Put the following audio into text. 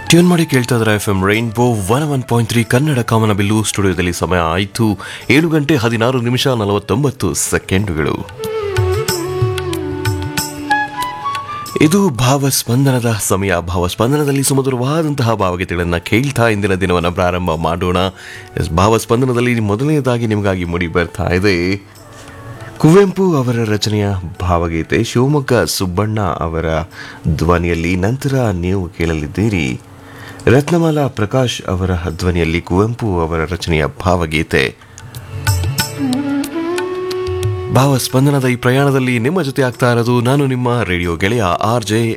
tune ಮಾಡಿ ಕೇಳ್ತಾ ಇದ್ದಾರೆ F M rainbow one one point three Kannada ಕಾಮನಬಿಲ್ಲು ಸ್ಟುಡಿಯೋದಲ್ಲಿ ಸಮಯ ಆಯಿತು ಏಳು ಗಂಟೆ ಹದಿನಾರು ನಿಮಿಷ ನಲವತ್ತೊಂಬತ್ತು ಸೆಕೆಂಡುಗಳು ಇದು ಭಾವಸ್ಪಂದನದ ಸಮಯ ಭಾವಸ್ಪಂದನದಲ್ಲಿ ಸುಮಧುರವಾದಂತಹ ಭಾವಗೀತೆಗಳನ್ನು ಕೇಳ್ತಾ ಇಂದಿನ ದಿನವನ್ನು ಪ್ರಾರಂಭ ಮಾಡೋಣ ಎಸ್, ಭಾವಸ್ಪಂದನದಲ್ಲಿ ಮೊದಲನೇದಾಗಿ ನಿಮಗಾಗಿ ಮೂಡಿ ಬರ್ತಾ ಇದೆ ಕುವೆಂಪು ಅವರ ರಚನೆಯ ಭಾವಗೀತೆ ಶಿವಮೊಗ್ಗ ಸುಬ್ಬಣ್ಣ ಅವರ ಧ್ವನಿಯಲ್ಲಿ ನಂತರ ನೀವು ಕೇಳಲಿದ್ದೀರಿ ರತ್ನಮಾಲಾ ಪ್ರಕಾಶ್ ಅವರ ಧ್ವನಿಯಲ್ಲಿ ಕುವೆಂಪು ಅವರ ರಚನೆಯ ಭಾವಗೀತೆ ಭಾವಸ್ಪಂದನದ ಈ ಪ್ರಯಾಣದಲ್ಲಿ ನಿಮ್ಮ ಜೊತೆ ಆಗ್ತಾ ಇರೋದು ನಾನು ನಿಮ್ಮ ರೇಡಿಯೋ ಗೆಳೆಯ ಆರ್ ಜೆ